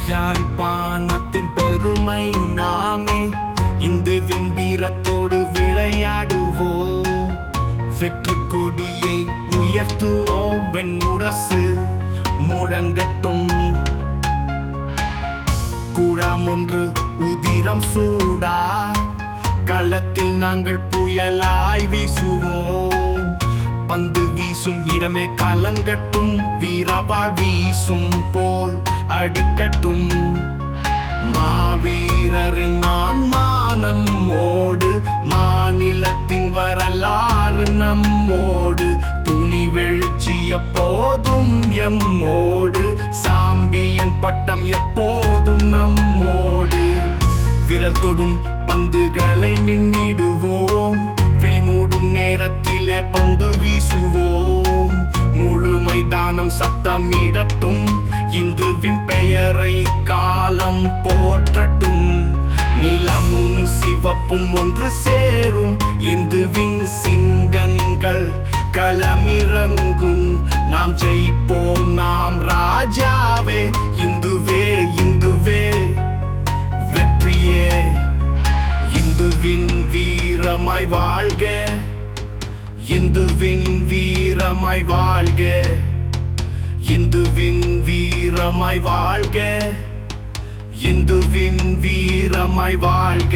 யாழ்ப்பாணத்தின் பெருமை நாமே இந்துவின் வீரத்தோடு விளையாடுவோம் வெற்றி கொடியை உயர்த்துவோம் வெண்முரசு முழங்கட்டும் கூழாம் ஒன்று உதிரம் சூடா களத்தில் நாங்கள் புயலாய் வீசுவோம் பந்து வீசும் இடமே கலங்கட்டும் வீரவா வீசும் போல் அடிக்கட்டும் மாவீரரின் நான் மானம்மோடு மாநிலத்தின் வரலாறு நம்மோடு துணி வெளிச்சி எப்போதும் எம்மோடு சாம்பியன் பட்டம் எப்போதும் நம்மோடு விரல் தொடும் பந்துகளை மின்னிடுவோம் மூடும் நேரத்திலே பந்து வீசுவோம் முழு மைதானம் சத்தம் இடட்டும் இந்துவின் பெயரை காலம் போற்றட்டும் நிலமும் சிவப்பும் ஒன்று சேரும் இந்துவின் சிங்கங்கள் களமிறங்கும் நாம் ஜெயிப்போம் நாம் ராஜாவே இந்துவே இந்துவே வெற்றியே இந்துவின் வீரமாய் வாழ்க இந்துவின் வீரமாய் வாழ்க இந்துவின் வீரமாய் வாழ்க இந்துவின் வீரமாய் வாழ்க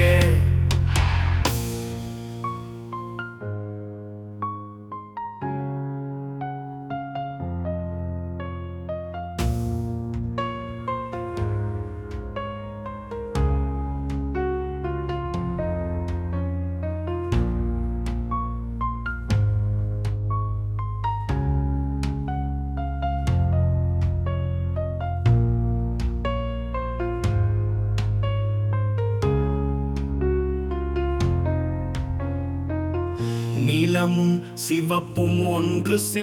நீலமும் சிவப்பும் ஒன்று சே